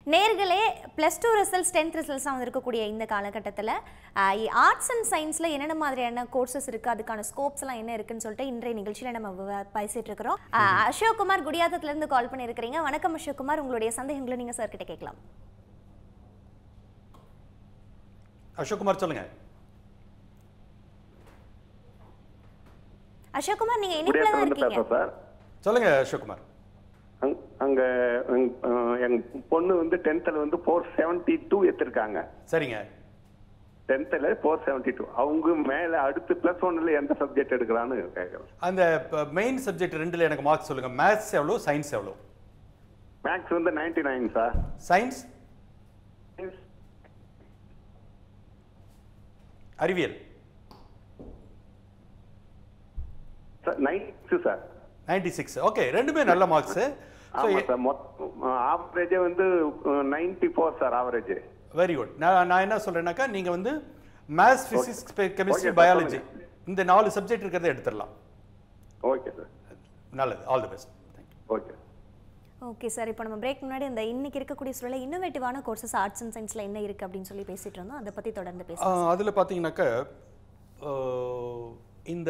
நேர்களே plus two results tenth ரிசல்ட்ஸ்லாம் வந்திருக்கக்கூடிய இந்த காலகட்டத்தில் ஆர்ட்ஸ் அண்ட் சயின்ஸில் என்னென்ன மாதிரியான கோர்சஸ் இருக்குது அதுக்கான ஸ்கோப்ஸ்லாம் என்ன இருக்குன்னு சொல்லிட்டு இன்றைய நிகழ்ச்சியில் நம்ம வ- பேசிட்டு இருக்கிறோம் ஆஹ் அசோக்குமார் குடியாத்தத்துலேருந்து கால் பண்ணியிருக்கிறீங்க வணக்கம் அசோக்குமார் உங்களுடைய சந்தேகங்களை நீங்கள் சார் கிட்ட கேட்கலாம் அசோக்குமார் சொல்லுங்க அசோக்குமார் நீங்கள் இனிப்பில் தான் குடியாத்தம் இருக்கீங்க பேசுறேன் சார் சொல்லுங்க அசோக்குமார் அங்க- அங்க அங்க, அஹ், என் பொண்ணு வந்து டென்த்ல வந்து ஃபோர் செவன்டி டூ எடுத்திருக்காங்க சரிங்க டென்த்ல ஃபோர் செவன்டி டூ அவங்க மேல அடுத்து பிளஸ் ஒன்ல எந்த சப்ஜெக்ட் எடுக்கலாம்னு கேட்கறேன் அந்த மெயின் சப்ஜெக்ட் ரெண்டுல எனக்கு மார்க்ஸ் சொல்லுங்க மேத்ஸ் எவ்வளோ சயின்ஸ் எவ்வளோ மேக்ஸ் வந்து நைன்டி நைன் சார் சயின்ஸ் அறிவியல் ninth sir ninety six okay ரெண்டுமே நல்ல மார்க்ஸ் ஆமா சார் மொத்தம் ஆவரேஜே வந்து ninety four sir average very good நான் நான் என்ன சொல்றேன்னா நீங்க வந்து maths physics chemistry Okay, sir, biology சொல்லுங்க. இந்த நாலு சப்ஜெக்ட் இருக்கிறத எடுத்துடலாம் ஓகே சார் நல்லது all the best thank you okay okay sir இப்போ நம்ம பிரேக் முன்னாடி இந்த இன்னைக்கு இருக்கக்கூடிய சூழல இன்னோவேட்டிவான கோர்சஸ் ஆர்ட்ஸ் அண்ட் சயின்ஸில் என்ன இருக்குது அப்படின்னு சொல்லி பேசிட்டு இருந்தோம் அதை பற்றி தொடர்ந்து பேசலாம் அதில் பார்த்தீங்கன்னாக்கா ஆஹ், இந்த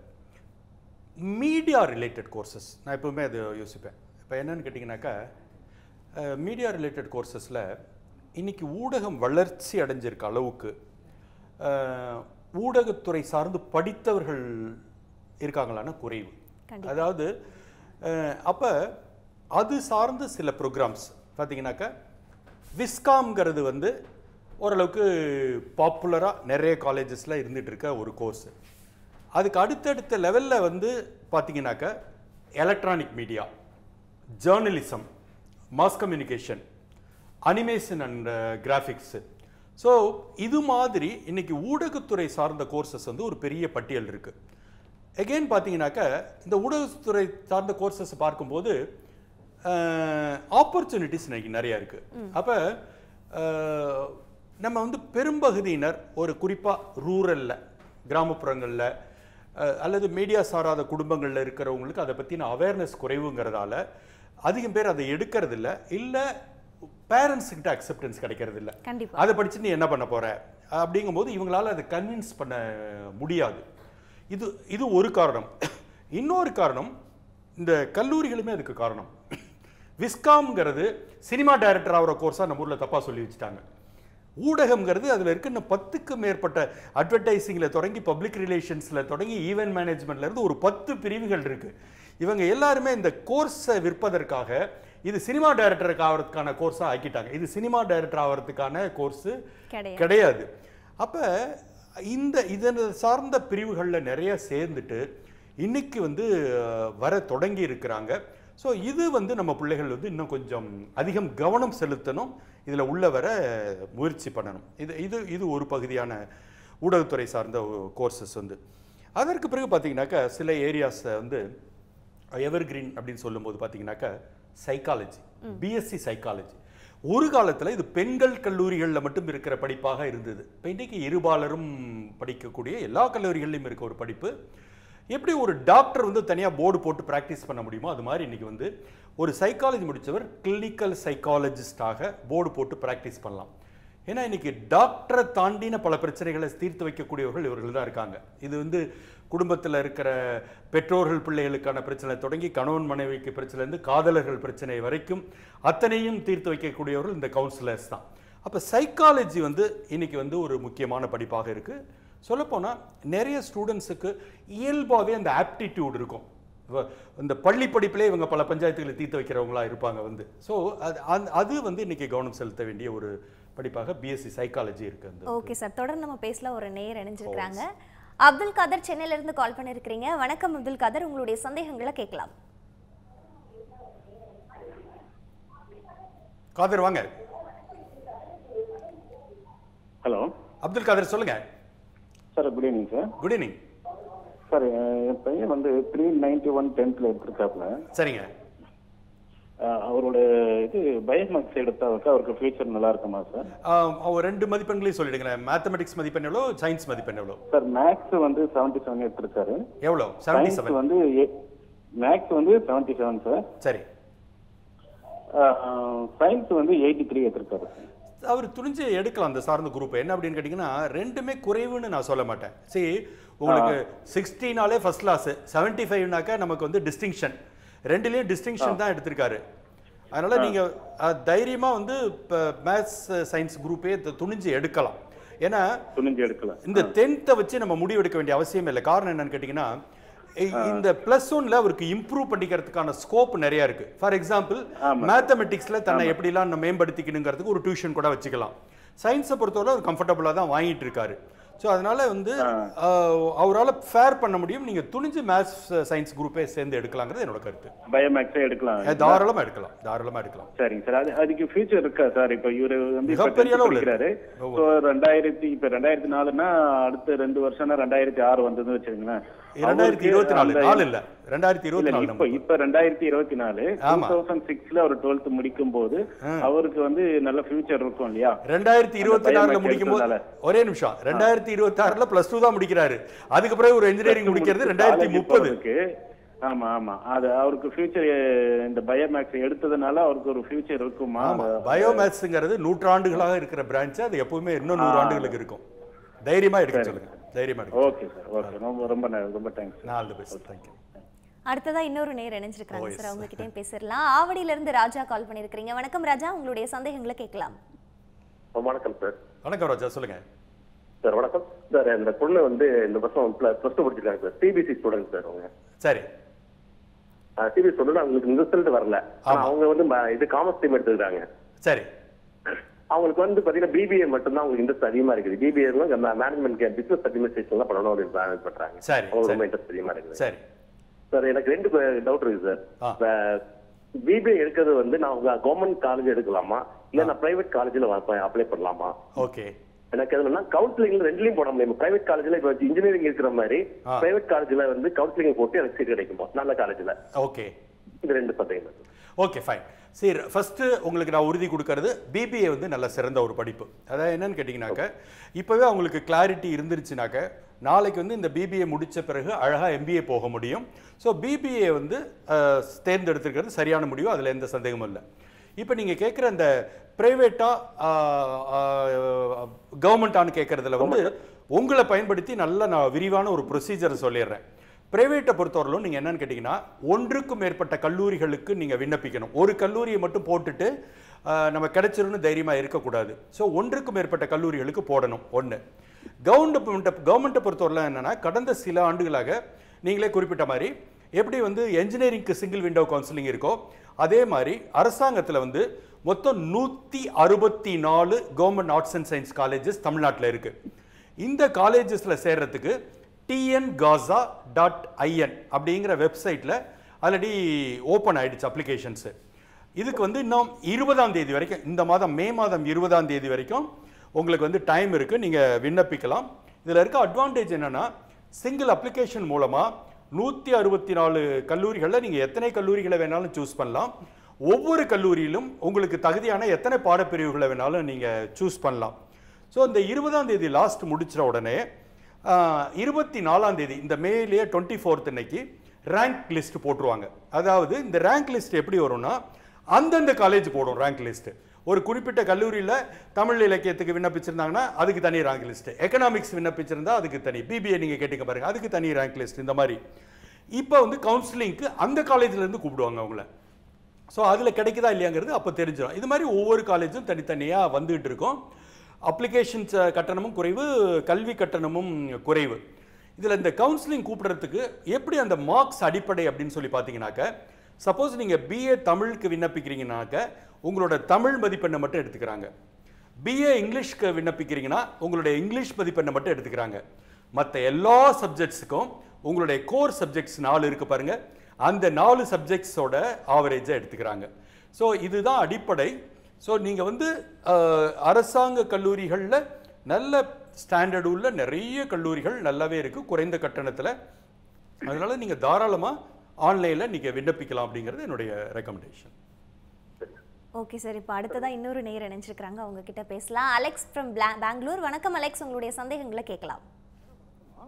மீடியா ரிலேட்டட் கோர்சஸ் நான் எப்பவுமே அது யோசிப்பேன் இப்போ என்னன்னு கேட்டிங்கனாக்கா மீடியா ரிலேட்டட் கோர்சஸில் இன்னைக்கு ஊடகம் வளர்ச்சி அடைஞ்சிருக்க அளவுக்கு ஆஹ், ஊடகத்துறை சார்ந்து படித்தவர்கள் இருக்காங்களான்னா குறைவு கண்டிப்பா. அதாவது அப்போ அது சார்ந்து சில ப்ரோக்ராம்ஸ் பார்த்தீங்கன்னாக்கா விஸ்காம்ங்கிறது வந்து ஓரளவுக்கு பாப்புலராக நிறைய காலேஜஸில் இருந்துட்டு இருக்க ஒரு கோர்ஸ் அதுக்கு அடுத்தடுத்த லெவலில் வந்து பார்த்தீங்கன்னாக்கா electronic media journalism mass communication animation and graphics so இது மாதிரி இன்னைக்கு ஊடகத்துறை சார்ந்த கோர்சஸ் வந்து ஒரு பெரிய பட்டியல் இருக்கு எகெயின் பார்த்தீங்கன்னாக்கா இந்த ஊடகத்துறை சார்ந்த கோர்சஸ் பார்க்கும்போது ஆப்பர்ச்சுனிட்டிஸ் இன்னைக்கு நிறையா இருக்கு அப்போ நம்ம வந்து பெரும்பகுதியினர் ஒரு குறிப்பாக ரூரலில் கிராமப்புறங்களில் அல்லது மீடியா சாராத குடும்பங்களில் இருக்கிறவங்களுக்கு அதை பற்றின அவேர்னஸ் குறைவுங்கிறதால அதிகம் பேர் அதை எடுக்கிறது இல்ல இல்லை பேரண்ட்ஸ் கிட்ட அக்செப்டன்ஸ் கிடைக்கிறது இல்ல கண்டிப்பா அதை படிச்சு நீ என்ன பண்ண போற அப்படிங்கும்போது இவங்களால அதை கன்வின்ஸ் பண்ண முடியாது இது இது ஒரு காரணம் இன்னொரு காரணம் இந்த கல்லூரிகளுமே அதுக்கு காரணம் விஸ்காம்ங்கிறது சினிமா டைரக்டர் ஆகிற கோர்ஸாக நம்ம ஊரில் தப்பாக சொல்லி வச்சுட்டாங்க ஊடகம்ங்கிறது அதில் இருக்க இன்னும் பத்துக்கு மேற்பட்ட அட்வர்டைசிங்கில் தொடங்கி பப்ளிக் ரிலேஷன்ஸில் தொடங்கி ஈவென்ட் மேனேஜ்மெண்ட்ல இருந்து ஒரு பத்து பிரிவுகள் இருக்கு இவங்க எல்லாருமே இந்த கோர்ஸை விற்பதற்காக இது சினிமா டைரக்டருக்கு ஆகிறதுக்கான கோர்ஸாக ஆக்கிட்டாங்க இது சினிமா டைரக்டர் ஆகிறதுக்கான கோர்ஸு கிடையாது கிடையாது அப்போ இந்த இதனை சார்ந்த பிரிவுகளில் நிறைய சேர்ந்துட்டு இன்னைக்கு வந்து அஹ், வர தொடங்கி இருக்கிறாங்க ஸோ இது வந்து நம்ம பிள்ளைகள் வந்து இன்னும் கொஞ்சம் அதிகம் கவனம் செலுத்தணும் இதில் உள்ள வர முயற்சி பண்ணணும் இது இது இது ஒரு பகுதியான ஊடகத்துறை சார்ந்த கோர்சஸ் வந்து அதற்கு பிறகு பார்த்தீங்கன்னாக்கா சில ஏரியாஸை வந்து எவர்கிரீன் அப்படின்னு சொல்லும்போது பார்த்தீங்கன்னாக்கா சைக்காலஜி பிஎஸ்சி சைக்காலஜி ஒரு காலத்தில் இது பெண்கள் கல்லூரிகளில் மட்டும் இருக்கிற படிப்பாக இருந்தது இப்போ இன்றைக்கு இருபாலரும் படிக்கக்கூடிய எல்லா கல்லூரிகளிலும் இருக்க ஒரு படிப்பு எப்படி ஒரு டாக்டர் வந்து தனியாக போர்டு போட்டு ப்ராக்டிஸ் பண்ண முடியுமோ அது மாதிரி இன்னைக்கு வந்து ஒரு சைக்காலஜி முடித்தவர் கிளினிக்கல் சைக்காலஜிஸ்டாக போர்டு போட்டு ப்ராக்டிஸ் பண்ணலாம் ஏன்னா இன்னைக்கு டாக்டரை தாண்டின பல பிரச்சனைகளை தீர்த்து வைக்கக்கூடியவர்கள் இவர்கள் தான் இருக்காங்க இது வந்து குடும்பத்தில் இருக்கிற பெற்றோர்கள் பிள்ளைகளுக்கான பிரச்சனை தொடங்கி கணவன் மனைவிக்கு பிரச்சனைலேருந்து காதலர்கள் பிரச்சனை வரைக்கும் அத்தனையும் தீர்த்து வைக்கக்கூடியவர்கள் இந்த கவுன்சிலர்ஸ் தான் அப்போ சைக்காலஜி வந்து இன்னைக்கு வந்து ஒரு முக்கியமான படிப்பாக இருக்கு சொல்லப்போனால் நிறைய ஸ்டூடெண்ட்ஸுக்கு இயல்பாகவே அந்த ஆப்டிடியூட் இருக்கும் இவ- இந்த பள்ளி படிப்பிலே இவங்க பல பஞ்சாயத்துகளை தீர்த்து வைக்கிறவங்களா இருப்பாங்க வந்து ஸோ அது அந்த- அது வந்து இன்னைக்கு கவனம் செலுத்த வேண்டிய ஒரு படிப்பாக பிஎஸ்சி சைக்காலஜி இருக்கு அந்த ஓகே சார் தொடர்ந்து நம்ம பேசலாம் ஒரு நேயர் இணைஞ்சிருக்கிறாங்க அப்துல் காதர் சென்னையில இருந்து கால் பண்ணிருக்கிறீங்க வணக்கம் அப்துல் காதர் உங்களுடைய சந்தேகங்களை கேட்கலாம் காதர் வாங்க ஹலோ அப்துல் காதர் சொல்லுங்க sir good evening sir good evening sir என் பையன் வந்து த்ரீ நைன்டி ஒன் டென்த்தில் எடுத்திருக்காப்புல சரிங்க அஹ், அவரோட இது பயோமேக்ஸ் எடுத்தாவுக்கு அவருக்கு ஃபியூச்சர் நல்லா இருக்குமா சார் ஆம், அவர் ரெண்டு மதிப்பெண்களையும் சொல்லிடுங்களேன் மேத்தமெட்டிக்ஸ் மதிப்பெண் எவ்வளோ சயின்ஸ் மதிப்பெண் எவ்வளோ சார் மேக்ஸ் வந்து செவன்டி செவன் எடுத்திருக்காரு எவ்வளோ செவன்டி சயின்ஸ் செவன் வந்து மேக்ஸ் வந்து செவன்டி செவன் சார் சரி சயின்ஸ் வந்து எயிட்டி த்ரீ எடுத்திருக்காரு அவர் துணிஞ்சு எடுக்கலாம் அந்த சார்ந்த குரூப் என்ன அப்படின்னு கேட்டிங்கன்னா ரெண்டுமே குறைவுன்னு நான் சொல்ல மாட்டேன் சரி உங்களுக்கு சிக்ஸ்டீனாலே ஃபர்ஸ்ட் கிளாஸ் செவன்ட்டி ஃபைவ்னாக்கா நமக்கு வந்து டிஸ்டிங்ஷன் ரெண்டுலேயும் டிஸ்டிங்ஷன் தான் எடுத்திருக்காரு அதனால நீங்க அஹ், தைரியமா வந்து இப்போ மேத்ஸ் சயின்ஸ் குரூப்பே துணிஞ்சு எடுக்கலாம் ஏன்னா துணிஞ்சு எடுக்கல இந்த டென்த்தை வச்சு நம்ம முடிவு எடுக்க வேண்டிய அவசியம் இல்லை காரணம் என்னன்னு கேட்டிங்கன்னா இ- இந்த பிளஸ் ஒன்ல அவருக்கு இம்ப்ரூவ் பண்ணிக்கிறதுக்கான ஸ்கோப் நிறைய இருக்கு ஃபார் எக்ஸாம்பிள் மேத்தமெட்டிக்ஸ்ல தன்னை எப்படிலாம் நம்ம மேம்படுத்திக்கணுங்கிறதுக்கு ஒரு டியூஷன் கூட வச்சுக்கலாம் சயின்ஸை பொறுத்தவரை அவர் கம்ஃபர்டபுளாக தான் வாங்கிட்டு இருக்காரு ஸோ அதனால வந்து அவரால் ஃபேர் பண்ண முடியும் நீங்க துணிஞ்சு மேத்ஸ் சயின்ஸ் குரூப்பே சேர்ந்து எடுக்கலாங்கிறது என்னோட கருத்து பயோமேக்ஸே எடுக்கலாம் அஹ் தாராளமா எடுக்கலாம் தாராளமா எடுக்கலாம் சரிங்க சார் அது அதுக்கு ஃபியூச்சர் இருக்கா சார் இப்போ இவரு வந்து இப்ப மிகப்பெரிய 10th அளவுல படிக்கிறாரு இருக்கு. ஸோ ரெண்டாயிரத்தி இப்போ ரெண்டாயிரத்தி நாலுன்னா அடுத்த ரெண்டு வருஷம்னா ரெண்டாயிரத்தி ஆறு வந்ததுன்னு வச்சுக்கோங்களேன் ரெண்டாயிரத்தி இருபத்தி நாலு அந்த- நாலு இல்ல ரெண்டாயிரத்தி இருபத்தி இல்ல நாலு இப்ப இப்ப ரெண்டாயிரத்தி இருபத்தி நாலு டூ ஆமா. தௌசண்ட் சிக்ஸ்ல அவர் டுவெல்த் முடிக்கும் போது அவருக்கு வந்து நல்ல ஃபியூச்சர் இருக்கும் இல்லையா ரெண்டாயிரத்தி இருபத்தி நாலுல biometric முடிக்கும் போது எடுத்ததால. ஒரே நிமிஷம் ரெண்டாயிரத்தி இருபத்தி ஆறுல பிளஸ் டூ தான் முடிக்கிறாரு அதுக்கு பிறகு ஒரு இன்ஜினியரிங் முடிக்கிறது ரெண்டாயிரத்தி College முப்பது போறதுக்கு, ஆமா ஆமா அது அவருக்கு ஃபியூச்சர் இந்த பயோமேக்ஸ் எடுத்ததுனால அவருக்கு ஒரு ஃபியூச்சர் இருக்குமா ஆமா பயோமேத்ஸ்ங்கிறது நூற்றாண்டுகளாக இருக்கிற பிரான்ச் அது எப்பவுமே இன்னும் நூறு ஆண்டுகளுக்கு இருக்கும் தைரியமா எடுக்க சொல்லுங்க தைரியமா எடுக்க ஓகே சார் ஓகே ரொம்ப ரொம்ப ந- ரொம்ப தேங்க்ஸ் நான் ஆல் தி பெஸ்ட் தேங்க்யூ அடுத்ததா இன்னொரு நேர் இணைஞ்சிருக்காங்க Oh, yes. சார் அவங்க கிட்டயும் பேசிடலாம் ஆவடியில இருந்து ராஜா கால் பண்ணிருக்கீங்க வணக்கம் ராஜா உங்களுடைய சந்தேகங்களை கேட்கலாம் வணக்கம் சார் வணக்கம் ராஜா சொல்லுங்க சார் வணக்கம் சார் இந்த பொண்ணு வந்து இந்த வருஷம் ப்ளஸ் டூ படிச்சிருக்காங்க சார் சிபிசி ஸ்டூடெண்ட் சார் அவங்க சரி சிபிசி ஸ்டூடெண்ட் அவங்களுக்கு இந்த ரிசல்ட் வரல ஆனா அவங்க வந்து ம- இது காமர்ஸ் ஸ்ட்ரீம் எடுத்துக்கிறாங்க சரி அவங்களுக்கு வந்து பாத்தீங்கன்னா பிபிஏ மட்டும்தான் அவங்களுக்கு இன்ட்ரெஸ்ட் அதிகமா இருக்குது பிபிஏ மேனேஜ்மெண்ட் பிசினஸ் அட்மினிஸ்ட்ரேஷன் பண்ணணும் அப்படின்னு பிளான் பண்றாங்க சரி, அவங்களுக்கு ரொம்ப சரி. இன்ட்ரெஸ்ட் அதிகமா இருக்குது சரி சார் எனக்கு ரெண்டு டவுட் இருக்கு ஆ. சார் பிபிஏ எடுக்கிறது வந்து நான் கவர்மெண்ட் காலேஜ் எடுக்கலாமா இல்ல நான் பிரைவேட் காலேஜ்ல அப்ளை பண்ணலாமா ஓகே எனக்கு என்னன்னா கவுன்சிலிங் ரெண்டுலயும் போட முடியும் பிரைவேட் காலேஜ்ல இப்ப இன்ஜினியரிங் இருக்கிற மாதிரி ஆ. பிரைவேட் காலேஜ்ல வந்து கவுன்சிலிங் போட்டு எனக்கு சீட் கிடைக்குமா நல்ல காலேஜ்ல ஓகே இது ரெண்டு சந்தேகம் ஓகே ஃபைன் சரி ஃபர்ஸ்ட் உங்களுக்கு நான் உறுதி கொடுக்கறது பிபிஏ வந்து நல்ல சிறந்த ஒரு படிப்பு அதாவது என்னன்னு கேட்டிங்கனாக்க இப்போவே அவங்களுக்கு கிளாரிட்டி இருந்துருச்சுனாக்க நாளைக்கு வந்து இந்த பிபிஏ முடிச்ச பிறகு அழகாக எம்பிஏ போக முடியும் ஸோ பிபிஏ வந்து அஹ், தேர்ந்தெடுத்திருக்கிறது சரியான முடிவு அதில் எந்த சந்தேகமும் இல்லை இப்போ நீங்கள் கேட்குற அந்த ப்ரைவேட்டாக கவர்மெண்ட்டான்னு கேட்குறதுல வந்து உங்களை பயன்படுத்தி நல்ல நான் விரிவான ஒரு ப்ரொசீஜரை சொல்லிடுறேன் பிரைவேட்டை பொறுத்தவரையிலும் நீங்கள் என்னன்னு கேட்டிங்கன்னா ஒன்றுக்கும் மேற்பட்ட கல்லூரிகளுக்கு நீங்கள் விண்ணப்பிக்கணும் ஒரு கல்லூரியை மட்டும் போட்டுட்டு ஆஹ், நம்ம கிடைச்சிரும்னு தைரியமாக இருக்கக்கூடாது ஸோ ஒன்றுக்கும் மேற்பட்ட கல்லூரிகளுக்கு போடணும் ஒன்று கவர்மெண்ட்டை கவர்மெண்ட்டை பொறுத்தவரையில் என்னென்னா கடந்த சில ஆண்டுகளாக நீங்களே குறிப்பிட்ட மாதிரி எப்படி வந்து என்ஜினியரிங்க்கு சிங்கிள் விண்டோ கவுன்சிலிங் இருக்கோ அதே மாதிரி அரசாங்கத்தில் வந்து மொத்தம் நூற்றி அறுபத்தி நாலு government arts and science colleges தமிழ்நாட்டில் இருக்குது இந்த காலேஜஸில் சேர்றதுக்கு டிஎன் காசா டாட் ஐஎன் அப்படிங்கிற வெப்சைட்டில் ஆல்ரெடி ஓப்பன் ஆயிடுச்சு அப்ளிகேஷன்ஸு இதுக்கு வந்து இன்னும் இருபதாம் தேதி வரைக்கும் இந்த மாதம் மே மாதம் இருபதாம் தேதி வரைக்கும் உங்களுக்கு வந்து டைம் இருக்குது நீங்கள் விண்ணப்பிக்கலாம் இதில் இருக்க அட்வான்டேஜ் என்னென்னா சிங்கிள் அப்ளிகேஷன் மூலமாக நூற்றி அறுபத்தி நாலு கல்லூரிகளில் நீங்கள் எத்தனை கல்லூரிகளை வேணாலும் சூஸ் பண்ணலாம் ஒவ்வொரு கல்லூரியிலும் உங்களுக்கு தகுதியான எத்தனை பாடப்பிரிவுகளை வேணாலும் நீங்கள் சூஸ் பண்ணலாம் ஸோ இந்த இருபதாம் தேதி லாஸ்ட் முடிச்சிட உடனே இருபத்தி நாலாம் தேதி இந்த மேலேயே டுவெண்ட்டி ஃபோர்த் அன்னைக்கு ரேங்க் லிஸ்ட் போட்டுருவாங்க அதாவது இந்த ரேங்க் லிஸ்ட் எப்படி வரும்னா அந்தந்த காலேஜ் போடும் ரேங்க் லிஸ்ட் ஒரு குறிப்பிட்ட கல்லூரியில் தமிழ் இலக்கியத்துக்கு விண்ணப்பிச்சிருந்தாங்கன்னா அதுக்கு தனி ரேங்க் லிஸ்ட் எக்கனாமிக்ஸ் விண்ணப்பிச்சிருந்தா அதுக்கு தனி பிபிஏ நீங்கள் கேட்டீங்க பாருங்க அதுக்கு தனி ரேங்க் லிஸ்ட் இந்த மாதிரி இப்போ வந்து கவுன்சிலிங்க்கு அந்த காலேஜ்ல இருந்து கூப்பிடுவாங்க அவங்கள ஸோ அதில் கிடைக்குதா இல்லையாங்கிறது அப்போ தெரிஞ்சிடும் இது மாதிரி ஒவ்வொரு காலேஜும் தனித்தனியாக வந்துகிட்டு இருக்கும் அப்ளிகேஷன்ஸ் கட்டணமும் குறைவு கல்வி கட்டணமும் குறைவு இதில் இந்த கவுன்சிலிங் கூப்பிடுறதுக்கு எப்படி அந்த மார்க்ஸ் அடிப்படை அப்படின்னு சொல்லி பார்த்தீங்கன்னாக்க சப்போஸ் நீங்கள் பிஏ தமிழுக்கு விண்ணப்பிக்கிறீங்கனாக்க உங்களோட தமிழ் மதிப்பெண்ணை மட்டும் எடுத்துக்கிறாங்க பிஏ இங்கிலீஷ்க்கு விண்ணப்பிக்கிறீங்கன்னா உங்களுடைய இங்கிலீஷ் மதிப்பெண்ணை மட்டும் எடுத்துக்கிறாங்க மற்ற எல்லா சப்ஜெக்ட்ஸுக்கும் உங்களுடைய கோர் சப்ஜெக்ட்ஸ் நாலு இருக்கு பாருங்க அந்த நாலு சப்ஜெக்ட்ஸோட ஆவரேஜை எடுத்துக்கிறாங்க ஸோ இதுதான் அடிப்படை ஸோ நீங்கள் வந்து அஹ், அரசாங்க கல்லூரிகளில் நல்ல ஸ்டாண்டர்ட் உள்ள நிறைய கல்லூரிகள் நல்லாவே இருக்குது குறைந்த கட்டணத்தில் அதனால நீங்கள் தாராளமாக ஆன்லைனில் நீங்கள் விண்ணப்பிக்கலாம் அப்படிங்கிறது என்னுடைய ரெக்கமெண்டேஷன் ஓகே சார் இப்போ அடுத்ததா இன்னொரு நேர் இணைஞ்சிருக்கிறாங்க அவங்க கிட்ட பேசலாம் அலெக்ஸ் ஃப்ரம் பெங்களூர் வணக்கம் அலெக்ஸ் உங்களுடைய சந்தேகங்களை கேட்கலாம்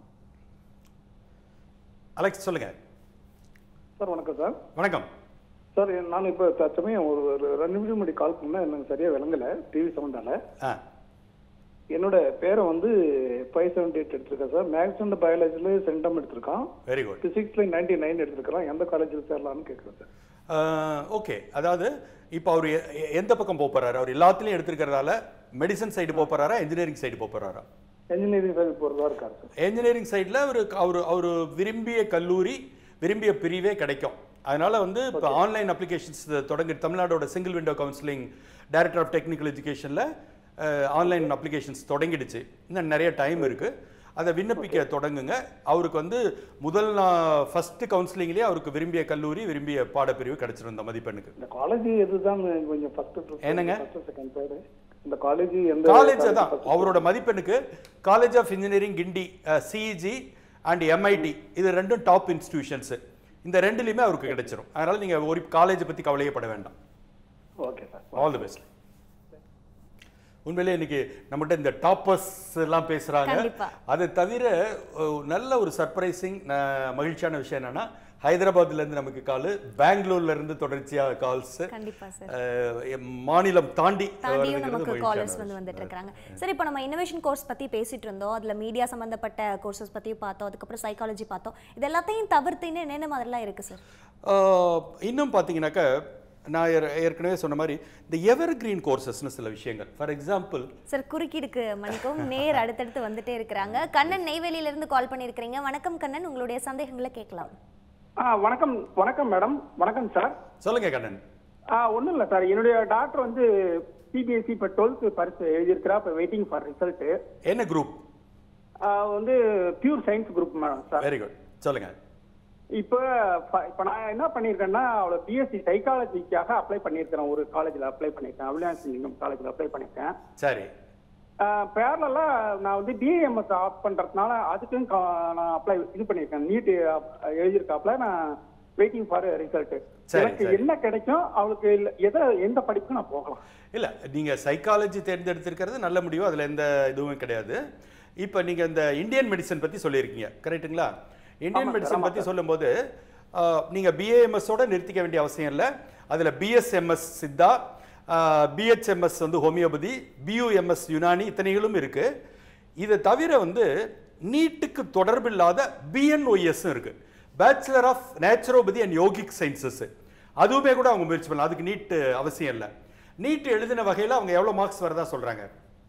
அலெக்ஸ் சொல்லுங்க சார் வணக்கம் சார் வணக்கம் சார் நான் இப்போ தற்சமயம் ஒரு ஒரு ரெண்டு நிமிஷம் முன்னாடி கால் பண்ணேன் எனக்கு சரியா விளங்கல டிவி சவுண்டால ஆ என்னோட பேரை வந்து ஃபைவ் செவன்டி எயிட் எடுத்திருக்கேன் சார் மேக்ஸ் அண்ட் பயாலஜில சென்டம் எடுத்திருக்கான் வெரி குட் பிசிக்ஸ்ல நைன்டி நைன் எடுத்திருக்கான் எந்த காலேஜில் சேரலாம்னு கேட்குறேன் சார் ஓகே அதாவது இப்போ அவர் எ- எ- எந்த பக்கம் போக போறாரு அவர் எல்லாத்துலயும் எடுத்திருக்கிறதால மெடிசன் சைடு போக போறாரா இன்ஜினியரிங் சைடு போக போறாரா இன்ஜினியரிங் சைடு போகிறதா இருக்காரு சார் இன்ஜினியரிங் சைடில் அவர் அவர் அவர் விரும்பிய கல்லூரி விரும்பிய பிரிவே கிடைக்கும் அதனால வந்து இப்போ ஆன்லைன் அப்ளிகேஷன்ஸ் தொடங்கி தமிழ்நாடோட single window counselling director of technical எஜுகேஷனில் ஆன்லைன் அப்ளிகேஷன்ஸ் தொடங்கிடுச்சு இன்னும் நிறைய டைம் இருக்கு அதை விண்ணப்பிக்க தொடங்குங்க அவருக்கு வந்து முதல் ஃபர்ஸ்ட் கவுன்சிலிங்லேயே அவருக்கு விரும்பிய கல்லூரி விரும்பிய பாடப்பிரிவு கிடைச்சிரும் இந்த மதிப்பெண்ணுக்கு இந்த காலேஜ் எதுதான் கொஞ்சம் ஃபர்ஸ்ட் என்னங்க? ஃபர்ஸ்ட் செகண்ட் தேர்டு இந்த காலேஜ் எந்த காலேஜ் college தான் first? அவரோட மதிப்பெண்ணுக்கு college of engineering Guindy CEG and MIT இது ரெண்டும் டாப் இன்ஸ்டிடியூஷன்ஸ் இந்த ரெண்டுலையுமே அவருக்கு கிடைச்சிரும் அதனால நீங்க ஒரு காலேஜை பத்தி கவலையப்பட வேண்டாம் okay sir all the best உண்மையிலே இன்னைக்கு நம்மகிட்ட இந்த டாப்பர்ஸ் எல்லாம் பேசுறாங்க கண்டிப்பா. அது தவிர அஹ், நல்ல ஒரு சர்ப்ரைசிங் மகிழ்ச்சியான விஷயம் என்னன்னா ஹைதராபாத்ல இருந்து நமக்கு கால் பெங்களூர்ல இருந்து தொடர்ச்சியா கால்ஸ் கண்டிப்பா சார் மாநிலம் தாண்டி தாண்டியும் வருதுங்கிறது நமக்கு மகிழ்ச்சியான காலர்ஸ் வந்து விஷயம். வந்துட்டு இருக்காங்க சரி இப்போ நம்ம இன்னோவேஷன் கோர்ஸ் பத்தி பேசிட்டு இருந்தோம் அதுல மீடியா சம்பந்தப்பட்ட கோர்சஸ் பத்தியும் பார்த்தோம் அதுக்கப்புறம் சைக்காலஜி பார்த்தோம் இது எல்லாத்தையும் தவிர்த்து இன்னும் என்னென்ன மாதிரிலாம் இருக்கு சார் ஆஹ் இன்னும் பார்த்தீங்கன்னாக்கா நான் ஏற- ஏற்கனவே சொன்ன மாதிரி இந்த எவர் கிரீன் கோர்சஸ்னு சில விஷயங்கள் ஃபார் எக்ஸாம்பிள் சார் குறுக்கீடுக்கு மன்னிக்கவும் நேர் அடுத்தடுத்து வந்துட்டே இருக்கிறாங்க கண்ணன் நெய்வேலியில இருந்து கால் பண்ணியிருக்கிறீங்க வணக்கம் கண்ணன் உங்களுடைய சந்தேகங்களை கேட்கலாம் ஆ வணக்கம் வணக்கம் மேடம் வணக்கம் சார் சொல்லுங்க கண்ணன் ஆ ஒன்றும் இல்லை சார் என்னுடைய டாக்டர் வந்து சிபிஎஸ்சி இப்போ டுவெல்த்து பரிசு எழுதியிருக்கிறா இப்போ வெயிட்டிங் ஃபார் ரிசல்ட்டு என்ன குரூப் வந்து pure science group madam sir very good சொல்லுங்க இப்போ ப- இப்போ நான் என்ன பண்ணியிருக்கேன்னா அவளை பிஎஸ்சி சைக்காலஜிக்காக அப்ளை பண்ணியிருக்கிறேன் ஒரு காலேஜில் அப்ளை பண்ணியிருக்கேன் அவிலான்ஸ் லிங்கம் காலேஜில் அப்ளை பண்ணியிருக்கேன் சரி பேரலாம் நான் வந்து டிஎம்எஸ் ஆஃப் பண்ணுறதுனால அதுக்கும் கா- நான் அப்ளை இது பண்ணியிருக்கேன் நீட் எழுதியிருக்காப்புல நான் வெயிட்டிங் ஃபார் ரிசல்ட் சரி, எனக்கு சரி. என்ன கிடைக்கும் அவளுக்கு இல்ல எதை எந்த படிப்புக்கு நான் போகலாம் இல்ல நீங்க சைக்காலஜி தேர்ந்தெடுத்திருக்கிறது நல்ல முடிவு அதுல எந்த இதுவும் கிடையாது இப்போ நீங்க இந்த இந்தியன் மெடிசன் பத்தி சொல்லியிருக்கீங்க கரெக்ட்டுங்களா இந்தியன் ஆமா மெடிசன் சார், பத்தி சொல்லும்போது ஆஹ், நீங்க பிஏஎம்எஸோட நிறுத்திக்க வேண்டிய அவசியம் இல்லை அதுல பிஎஸ்எம்எஸ் சித்தா பிஹெச்எம்எஸ் வந்து ஹோமியோபதி பியூஎம்எஸ் யுனானி இத்தனைகளும் இருக்கு இதை தவிர வந்து நீட்டுக்கு தொடர்பில்லாத பிஎன்ஒஎஸ் இருக்கு bachelor of naturopathy and yogic sciences அதுவுமே கூட அவங்க முயற்சி பண்ணலாம் அதுக்கு நீட் அவசியம் இல்லை நீட் எழுதின வகையில அவங்க எவ்வளவு மார்க்ஸ் வரதா சொல்றாங்க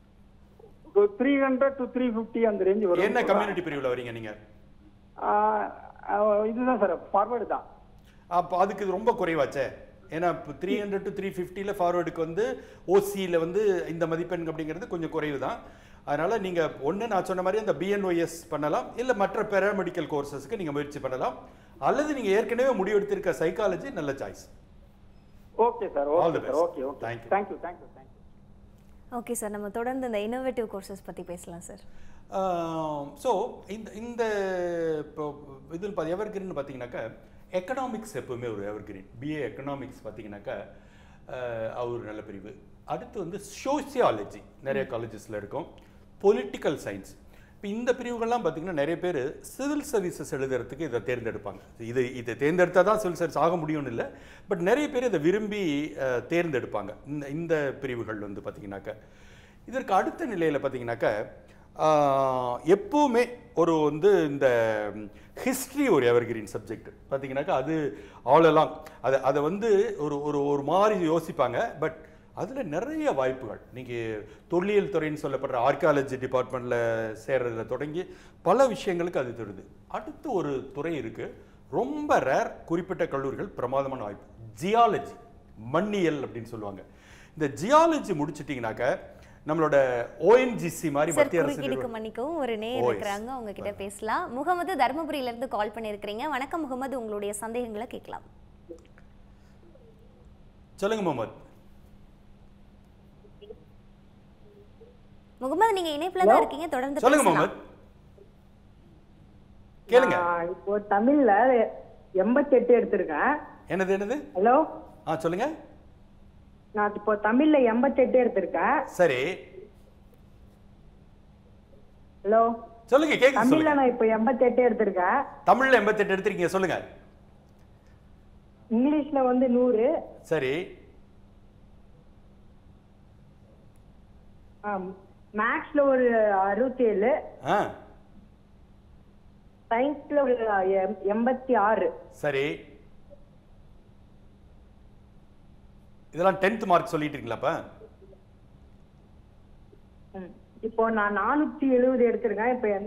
three hundred to three fifty அந்த ரேஞ்ச் வரும் என்ன கம்யூனிட்டி பிரிவுல வரீங்க நீங்க ஆஹ் ஆஹ் இதுதான் சார் ஃபார்வர்டு தான் அப்போ அதுக்கு இது ரொம்ப குறைவாச்சே ஏன்னா இப்போ த்ரீ ஹண்ட்ரட் டு த்ரீ ஃபிஃப்டியில் ஃபார்வர்டுக்கு வந்து ஓசியில் வந்து இந்த மதிப்பெண் அப்படிங்கிறது கொஞ்சம் குறைவு தான் அதனால் நீங்கள் ஒன்று நான் சொன்ன மாதிரி அந்த பிஎன்ஒஎஸ் பண்ணலாம் இல்லை மற்ற பேராமெடிக்கல் கோர்சஸ்க்கு நீங்கள் முயற்சி பண்ணலாம் அல்லது நீங்கள் ஏற்கனவே முடிவெடுத்திருக்க சைக்காலஜி நல்ல choice okay sir All okay the sir best. Okay okay Thank you. Thank you thank you thank you okay sir நம்ம தொடர்ந்து இந்த இன்னோவேட்டிவ் கோர்சஸ் பத்தி பேசலாம் சார் ஸோ இந்த இந்த இப்போ இதில் பார்த்து எவர்கிரீன் பார்த்தீங்கன்னாக்கா எக்கனாமிக்ஸ் எப்பவுமே ஒரு எவர்கிரீன் பிஏ எக்கனாமிக்ஸ் பார்த்தீங்கன்னாக்கா அஹ், அவர் நல்ல பிரிவு அடுத்து வந்து சோசியாலஜி நிறைய காலேஜஸில் இருக்கும் பொலிட்டிக்கல் சயின்ஸ் இப்போ இந்த பிரிவுகள்லாம் பார்த்தீங்கன்னா நிறைய பேர் சிவில் சர்வீசஸ் எழுதுறதுக்கு இதை தேர்ந்தெடுப்பாங்க இது இதை தேர்ந்தெடுத்தால் தான் சிவில் சர்வீஸ் ஆக முடியும்னு இல்லை பட் நிறைய பேர் இதை விரும்பி அஹ், தேர்ந்தெடுப்பாங்க இந்த இந்த பிரிவுகள் வந்து பார்த்தீங்கன்னாக்கா இதற்கு அடுத்த நிலையில் பார்த்தீங்கன்னாக்கா ஆஹ், எப்பவுமே ஒரு வந்து இந்த ஹிஸ்ட்ரி ஒரு எவர்கிரீன் சப்ஜெக்ட் பார்த்தீங்கன்னாக்கா அது ஆளெல்லாம் அதை அதை வந்து ஒரு ஒரு ஒரு மாதிரி யோசிப்பாங்க பட் அதில் நிறைய வாய்ப்புகள் நீங்கள் தொல்லியல் துறைன்னு சொல்லப்படுற ஆர்கியாலஜி டிபார்ட்மெண்ட்டில் சேர்றதுல தொடங்கி பல விஷயங்களுக்கு அது தருது அடுத்து ஒரு துறை இருக்குது ரொம்ப ரேர் குறிப்பிட்ட கல்லூரிகள் பிரமாதமான வாய்ப்பு ஜியாலஜி மண்ணியல் அப்படின்னு சொல்லுவாங்க இந்த ஜியாலஜி முடிச்சிட்டிங்கனாக்க நம்மளோட ஓஎன்ஜிசி மாதிரி சார் மத்திய அரசு குறுக்கீடுக்கு நிறுவனம். மன்னிக்கவும் ஒரு நேர் ஓ, yes. இருக்கிறாங்க அவங்க கிட்ட பேசலாம் முகமது தர்மபுரியில இருந்து கால் பண்ணியிருக்கிறீங்க வணக்கம் முகமது உங்களுடைய சந்தேகங்களை கேட்கலாம் சொல்லுங்க முகமது முகமது நீங்க இணைப்புல தான் இருக்கீங்க தொடர்ந்து சொல்லுங்க பேசலாம் முகமது கேளுங்க நான் இப்போ தமிழ்ல எண்பத்தெட்டு எடுத்திருக்கேன் என்னது என்னது ஹலோ ஆ சொல்லுங்க நான் இப்போ தமிழ்ல எண்பத்தெட்டு எடுத்திருக்கேன் சரி ஹலோ சொல்லுங்க கேக்குது தமிழ்ல சொல்லுங்க நான் இப்போ எண்பத்தெட்டு எடுத்திருக்கேன் தமிழ்ல எண்பத்தெட்டு எடுத்திருக்கீங்க சொல்லுங்க இங்கிலீஷ்ல வந்து நூறு சரி மேக்ஸ்ல ஒரு அறுபத்தி ஏழு ஆ சயின்ஸ்ல ஒரு எம்- எண்பத்தி ஆறு சரி இதெல்லாம் டென்த் மார்க் சொல்லிட்டு இருக்கீங்களாப்பா ம். இப்போ நான் நானூத்தி எழுபது எடுத்திருக்கேன் இப்போ என்ன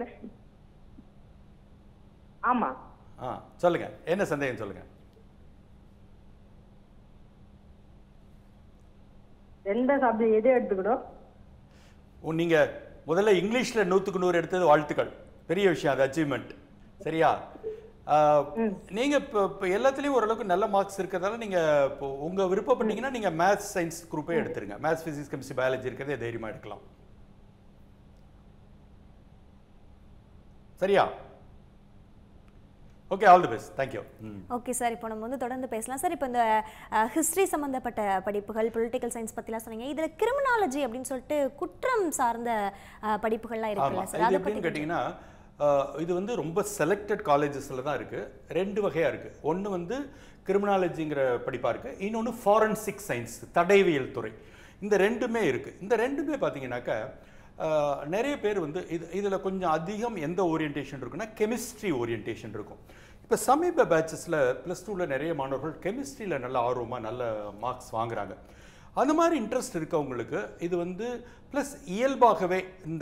ஆமா ஆ சொல்லுங்க என்ன சந்தேகம் சொல்லுங்க எந்த சப்ஜெக்ட் எது எடுத்துக்கணும் ஓ, நீங்க முதல்ல இங்கிலீஷ்ல நூத்துக்கு நூறு எடுத்தது வாழ்த்துக்கள் பெரிய விஷயம் அது அச்சீவ்மெண்ட் சரியா ஆ, நீங்க இப்போ இப்போ எல்லாத்துலயும் ஓரளவுக்கு நல்ல மார்க்ஸ் இருக்கிறதால நீங்க இப்போ உங்க விருப்பப்பட்டீங்கன்னா நீங்க மேத்ஸ் சயின்ஸ் குரூப்பே எடுத்துருங்க மேத்ஸ் பிசிக்ஸ் கெமிஸ்ட்ரி பயாலஜி இருக்கிறதே தைரியமா எடுக்கலாம் சரியா okay all the best thank you hmm okay sir இப்போ நம்ம வந்து தொடர்ந்து பேசலாம் சார் இப்போ இந்த ஹிஸ்ட்ரி சம்மந்தப்பட்ட படிப்புகள் பொலிட்டிக்கல் சயின்ஸ் பற்றிலாம் சொன்னீங்க இதில் கிரிமினாலஜி அப்படின்னு சொல்லிட்டு குற்றம் சார்ந்த அஹ், படிப்புகள்லாம் ஆமா இருக்குல்ல சார் இது அதை எப்படின்னு பற்றி கேட்டிங்கன்னா ஆஹ், இது வந்து ரொம்ப செலக்டட் காலேஜஸில் தான் இருக்கு ரெண்டு வகையா இருக்கு ஒன்று வந்து கிரிமினாலஜிங்கிற படிப்பா இருக்கு இன்னொன்று ஃபாரன்சிக் சயின்ஸ் தடயவியல் துறை இந்த ரெண்டுமே இருக்கு இந்த ரெண்டுமே பார்த்தீங்கன்னாக்கா ஆஹ், நிறைய பேர் வந்து இது இதில் கொஞ்சம் அதிகம் எந்த ஓரியன்டேஷன் இருக்குன்னா கெமிஸ்ட்ரி ஓரியன்டேஷன் இருக்கும் இப்போ சமீப பேட்சஸில் ப்ளஸ் டூவில் நிறைய மாணவர்கள் கெமிஸ்ட்ரியில் நல்ல ஆர்வமாக நல்ல மார்க்ஸ் வாங்குறாங்க அந்த மாதிரி இன்ட்ரெஸ்ட் இருக்கவங்களுக்கு இது வந்து ப்ளஸ் இயல்பாகவே இந்த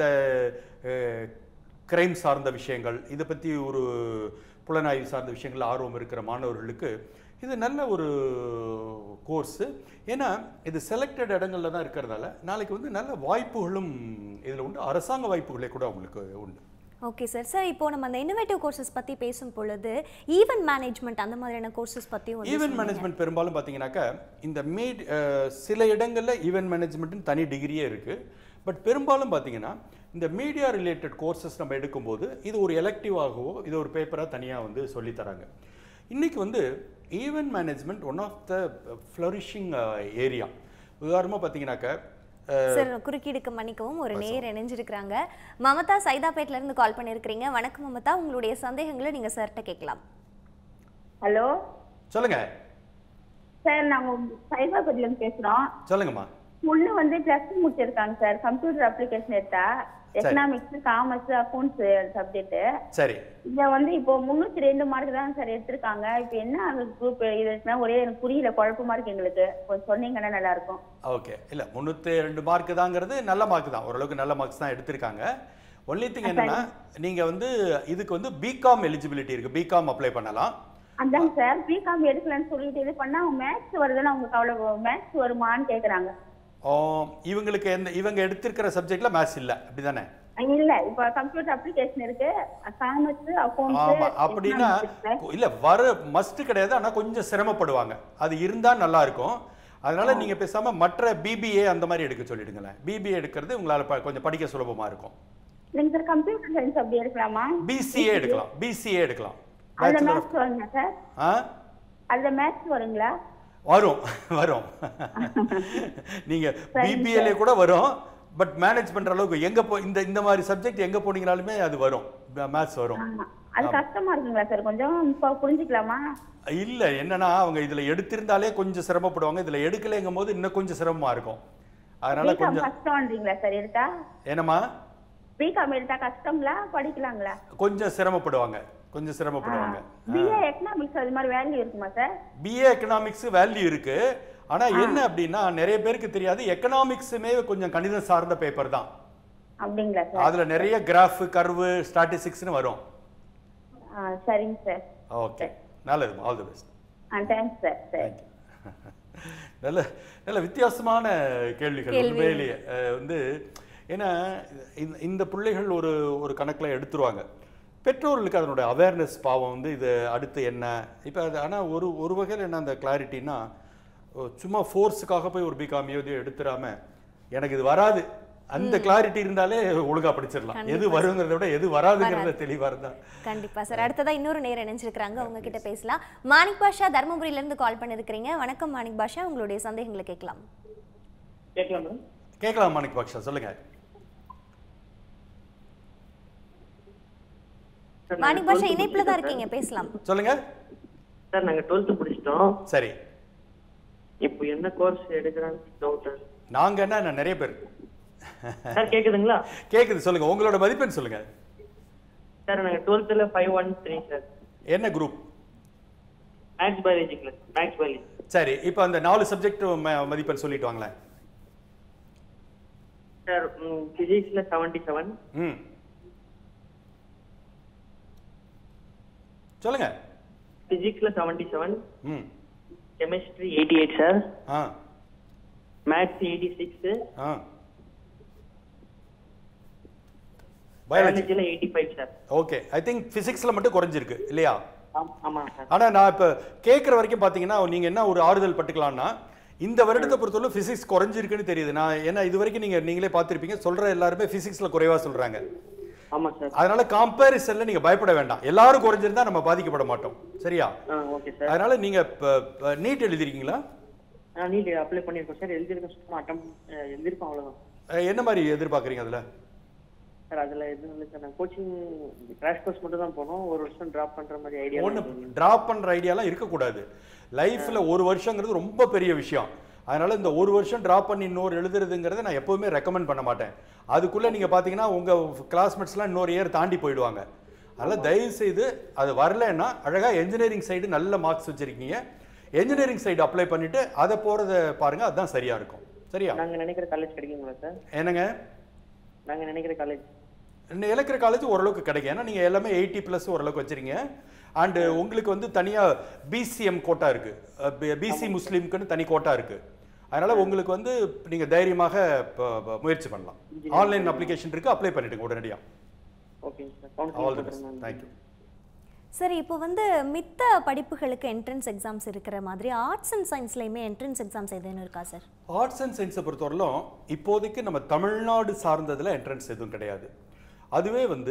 கிரைம் சார்ந்த விஷயங்கள் இதை பற்றி ஒரு புலனாய்வு சார்ந்த விஷயங்கள் ஆர்வம் இருக்கிற மாணவர்களுக்கு இது நல்ல ஒரு கோர்ஸு ஏன்னா இது செலக்டட் இடங்கள்ல தான் இருக்கிறதால நாளைக்கு வந்து நல்ல வாய்ப்புகளும் இதில் உண்டு அரசாங்க வாய்ப்புகளே கூட அவங்களுக்கு உண்டு ஓகே சார் சார் இப்போ நம்ம அந்த இன்னோவேட்டிவ் கோர்சஸ் பற்றி பேசும் பொழுது ஈவென்ட் மேனேஜ்மெண்ட் அந்த மாதிரியான கோர்சஸ் பற்றியும் வந்து ஈவென்ட் சொன்னீங்க. மேனேஜ்மெண்ட் பெரும்பாலும் பார்த்தீங்கன்னாக்கா இந்த மேட் சில இடங்களில் ஈவென்ட் மேனேஜ்மெண்ட்னு தனி டிகிரியே இருக்குது பட் பெரும்பாலும் பார்த்தீங்கன்னா இந்த மீடியா ரிலேட்டட் கோர்சஸ் நம்ம எடுக்கும்போது இது ஒரு எலெக்டிவாகவோ இது ஒரு பேப்பராக தனியாக வந்து சொல்லித் தராங்க இன்னைக்கு வந்து event management one of the flourishing area உதாரணமாக பார்த்தீங்கன்னாக்கா சார் குறுக்கீடுக்கு மன்னிக்கவும் ஒரு நேர் இணைஞ்சிருக்கிறாங்க மமதா சைதாப்பேட்ல இருந்து கால் பண்ணியிருக்கிறீங்க வணக்கம் மமதா உங்களுடைய சந்தேகங்களை நீங்க சார்கிட்ட கேட்கலாம் ஹலோ சொல்லுங்க சார் நாங்க சைதாபேட்ல இருந்து பேசுறோம் சொல்லுங்கம்மா பொண்ணு வந்து பிளஸ் டூ முடிச்சிருக்காங்க சார் கம்ப்யூட்டர் அப்ளிகேஷன் எடுத்தா எக்கனாமிக்ஸ் காமர்ஸ் அக்கௌண்ட்ஸ் சப்ஜெக்ட் சரி இத வந்து இப்போ முன்னூத்தி ரெண்டு மார்க் தான் சார் எடுத்திருக்காங்க இப்போ என்ன குரூப் இதுனா ஒரே எனக்கு புரியல குழப்பமா இருக்கு எங்களுக்கு கொஞ்சம் சொன்னீங்கன்னா நல்லா இருக்கும் ஓகே இல்லை முந்நூற்றி ரெண்டு மார்க் தாங்கிறது நல்ல மார்க் தான் ஓரளவுக்கு நல்ல மார்க்ஸ் தான் எடுத்திருக்காங்க ஒன்லி திங் என்னன்னா நீங்கள் வந்து இதுக்கு வந்து பிகாம் எலிஜிபிலிட்டி இருக்குது பிகாம் அப்ளை பண்ணலாம் அதாங்க சார் பிகாம் எடுக்கலன்னு சொல்லிட்டு இது பண்ணா மேத்ஸ் வருதுன்னு அவங்க கவலை மேத்ஸ் வருமான்னு கேக்குறாங்க ஆம், இவங்களுக்கு எந்த இவங்க எடுத்திருக்கிற சப்ஜெக்ட்ல மேத்ஸ் இல்ல அப்படிதானே இல்ல இப்ப கம்ப்யூட்டர் அப்ளிகேஷன் இருக்கு காமர்ஸ் ஆமா அக்கௌண்ட்ஸ் அப்படின்னா இல்ல வர மஸ்ட் கிடையாது ஆனா கொஞ்சம் சிரமப்படுவாங்க அது இருந்தா நல்லா இருக்கும் அதனால நீங்க பேசாம மற்ற பிபிஏ அந்த மாதிரி எடுக்க சொல்லிடுங்களேன் பிபிஏ எடுக்கிறது உங்களால ப- கொஞ்சம் படிக்க சுலபமா இருக்கும் இல்லைங்க சார் கம்ப்யூட்டர் சயின்ஸ் அப்படி எடுக்கலாமா பிசிஏ எடுக்கலாம் பிசிஏ எடுக்கலாம் அதுல Bachelor of- மேத்ஸ் வருங்க சார் ஆ அதுல மேத்ஸ் வருங்களா வரும் வரும் நீங்க பிபிஏல கூட வரும் பட் மேனேஜ் பண்ற அளவுக்கு எங்க போ இந்த இந்த மாதிரி சப்ஜெக்ட் எங்க போனீங்கனாலுமே அது வரும் மேத்ஸ் வரும் அது கஷ்டமா இருக்குங்களா சார் கொஞ்சம் இப்போ புரிஞ்சுக்கலாமா இல்ல என்னன்னா அவங்க இதுல எடுத்திருந்தாலே கொஞ்சம் சிரமப்படுவாங்க இதுல எடுக்கலைங்கும் போது இன்னும் கொஞ்சம் சிரமமா இருக்கும் அதனால பிகாம் கொஞ்சம் கஷ்டம்ன்றீங்களா சார் எடுத்தா என்னம்மா பிகாம் எடுத்தா கஷ்டங்களா படிக்கலாங்களா கொஞ்சம் சிரமப்படுவாங்க கொஞ்சம் சிரமப்படுவாங்க பிஏ எக்கனாமிக்ஸ் அது மாதிரி வேல்யூ இருக்குமா சார் பிஏ எக்கனாமிக்ஸ் வேல்யூ இருக்கு ஆனா என்ன அப்படின்னா நிறைய பேருக்கு தெரியாது எக்கனாமிக்ஸுமே கொஞ்சம் கணிதம் சார்ந்த பேப்பர் தான் அப்படிங்களா சார் அதுல நிறைய கிராஃப் கர்வு ஸ்டாட்டிஸ்டிக்ஸ்னு வரும் ஆ சரிங்க சார் ஓகே நல்லது ஆல் தி பெஸ்ட் ஆ தேங்க்ஸ் சார் சரி நல்ல நல்ல வித்தியாசமான கேள்விகள் கேள்வி. உண்மையிலேயே அஹ், வந்து ஏன்னா இந்த- இந்த பிள்ளைகள் ஒரு ஒரு கணக்கில் எடுத்துருவாங்க பெற்றோர்களுக்கு அதனுடைய அவேர்னஸ் பாவம் வந்து இது அடுத்து என்ன இப்போ அது ஆனால் ஒரு ஒரு வகையில் என்ன அந்த கிளாரிட்டினா சும்மா ஃபோர்ஸுக்காக போய் ஒரு பிகாமியோ இதையோ எடுத்துடாம எனக்கு இது வராது அந்த கிளாரிட்டி இருந்தாலே ஒழுங்கா படிச்சிடலாம் எது கண்டிப்பா. வருங்கிறத விட எது வராதுங்கிறத தெளிவாக இருந்தா கண்டிப்பா சார் அடுத்ததா இன்னொரு நேர் இணைஞ்சிருக்கிறாங்க அவங்க கிட்ட பேசலாம் மாணிக் பாஷா தருமபுரியில இருந்து கால் பண்ணிருக்கிறீங்க வணக்கம் மாணிக் பாஷா உங்களுடைய சந்தேகங்களை கேட்கலாம் கேட்கலாம் மேடம் கேட்கலாம் மாணிக் பாக்ஷா சொல்லுங்க சார், மாணிக் நான் பாஷா 12th இணைப்புல தான் முடிச்சிருக்கேன் இருக்கீங்க பேசலாம் சொல்லுங்க சார் நாங்க டுவெல்த் முடிச்சிட்டோம் சரி இப்போ என்ன கோர்ஸ் எடுக்கிறான்னு டவுட் நாங்க என்ன நான் நிறைய பேர் சார் கேக்குதுங்களா கேக்குது சொல்லுங்க உங்களோட மதிப்பெண் சொல்லுங்க சார் நாங்க டுவெல்த்ல ஃபைவ் ஒன் த்ரீ சார் என்ன group maths biology class maths biology சரி இப்போ அந்த நாலு சப்ஜெக்ட் மதிப்பெண் சொல்லிட்டு வாங்களேன் சார் பிசிக்ஸ்ல செவன்டி செவன் ம் சொல்லுங்க பிசிக்ஸ்ல செவன்டி செவன் ம் கெமிஸ்ட்ரி எயிட்டி எயிட் சார் ஆ மேத்ஸ் எயிட்டி சிக்ஸ் ஆ பயாலஜி பயாலஜில eighty five sir okay I think ஃபிசிக்ஸ்ல மட்டும் குறைஞ்சிருக்கு இல்லையா ஆமா சார் ஆனா நான் இப்ப கேட்குற வரைக்கும் பாத்தீங்கன்னா நீங்க என்ன ஒரு ஆறுதல் பட்டுக்கலாம்னா இந்த வருடத்தை பொறுத்தவரை பிசிக்ஸ் குறைஞ்சிருக்குன்னு தெரியுது நான் ஏன்னா இது வரைக்கும் நீங்க நீங்களே பார்த்திருப்பீங்க சொல்ற எல்லாருமே பிசிக்ஸ்ல குறைவா சொல்றாங்க ஆமா சார் அதனால கம்பேரிசன்ல நீங்க பயப்பட வேண்டாம் எல்லாரும் குறைஞ்சிருந்தா நம்ம பாதிக்கப்பட மாட்டோம் சரியா ஆ ஓகே சார் அதனால நீங்க நீட் எழுதிருக்கீங்களா நான் நீட் அப்ளை பண்ணியிருக்கோம் சார் எழுதியிருக்கேன் சும்மா அட்டம் எழுதியிருக்கோம் அவ்வளவுதான் அஹ், என்ன மாதிரி எதிர்பார்க்குறீங்க அதுல சார் அதுல எதுவும் இல்லை சார் நான் கோச்சிங் கிராஷ் கோர்ஸ் மட்டும் தான் போனோம் ஒரு வருஷம் டிராப் பண்ற மாதிரி ஐடியா ஒன்று டிராப் பண்ற ஐடியாலாம் இருக்கக்கூடாது லைஃப்ல ஒரு வருஷங்கிறது ரொம்ப பெரிய விஷயம் அதனால இந்த ஒரு வருஷம் டிராப் பண்ணி இன்னொரு எழுதுறதுங்கிறத நான் எப்பவுமே ரெக்கமெண்ட் பண்ண மாட்டேன் அதுக்குள்ள நீங்க பாத்தீங்கன்னா உங்க கிளாஸ்மேட்ஸ்லாம் இன்னொரு இயர் தாண்டி போயிடுவாங்க அதனால தயவு செய்து அது வரலைன்னா அழகா என்ஜினியரிங் சைடு நல்ல மார்க்ஸ் வச்சிருக்கீங்க என்ஜினியரிங் சைடு அப்ளை பண்ணிட்டு அதை போறத பாருங்க அதுதான் சரியா இருக்கும் சரியா நாங்க நினைக்கிற காலேஜ் கிடைக்குங்களா சார் என்னங்க நாங்க நினைக்கிற காலேஜ் இன்னும் இலக்கிற காலேஜ் ஓரளவுக்கு கிடைக்கும் ஏன்னா நீங்கள் எல்லாமே எயிட்டி ப்ளஸ் ஓரளவுக்கு வச்சிருங்க அண்டு உங்களுக்கு வந்து தனியாக பிசிஎம் கோட்டா இருக்கு பிசி முஸ்லீம்க்குன்னு தனி கோட்டா இருக்கு அதனால உங்களுக்கு வந்து நீங்கள் தைரியமாக ப- ப- முயற்சி பண்ணலாம் ஆன்லைன் அப்ளிகேஷன் இருக்கு அப்ளை பண்ணிடுங்க உடனடியாக ஓகேங்க sir all the best thank you சரி இப்போ வந்து மித்த படிப்புகளுக்கு என்ட்ரன்ஸ் எக்ஸாம்ஸ் இருக்கிற மாதிரி ஆர்ட்ஸ் அண்ட் சயின்ஸ்லையுமே என்ட்ரன்ஸ் எக்ஸாம்ஸ் எதுவும் இருக்கா சார் ஆர்ட்ஸ் அண்ட் சயின்ஸை பொறுத்தவரையிலும் இப்போதைக்கு நம்ம தமிழ்நாடு சார்ந்ததில் என்ட்ரன்ஸ் எதுவும் கிடையாது அதுவே வந்து